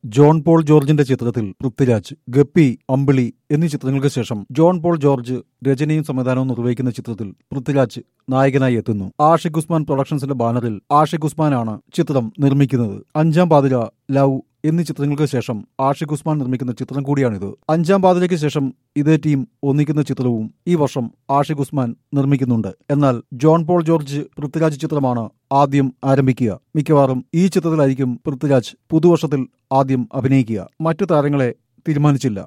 John Paul ജോർജിന്റെ ചിത്രത്തിൽ Prithviraj guppy അമ്പിളി എന്നീ ചിത്രങ്ങൾക്ക് ശേഷം ജോൺ പോൾ ജോർജ് രചനയും സംവിധാനവും നിർവഹിക്കുന്ന ചിത്രത്തിൽ പൃഥ്വിരാജ് നായകനായി എത്തുന്നു ആഷിഖ് ഉസ്മാൻ പ്രൊഡക്ഷൻസിന്റെ ബാനറിൽ ആഷിഖ് ഉസ്മാനാണ് ചിത്രം നിർമ്മിക്കുന്നത് അഞ്ചാം പാതിര ലവ് എന്നീ ചിത്രങ്ങൾക്ക് ശേഷം ആഷിഖ് ഉസ്മാൻ നിർമ്മിക്കുന്ന ചിത്രം കൂടിയാണിത് അഞ്ചാം പാതിരയ്ക്ക് ശേഷം ഇതേ ടീം ഒന്നിക്കുന്ന ചിത്രവും ഈ വർഷം ആഷിഖ് ഉസ്മാൻ നിർമ്മിക്കുന്നുണ്ട് എന്നാൽ ജോൺ പോൾ ജോർജ് പൃഥ്വിരാജ് ചിത്രമാണ് ആദ്യം ആരംഭിക്കുക മിക്കവാറും ഈ ചിത്രത്തിലായിരിക്കും പൃഥ്വിരാജ് പുതുവർഷത്തിൽ ആദ്യം അഭിനയിക്കുക മറ്റു താരങ്ങളെ തീരുമാനിച്ചില്ല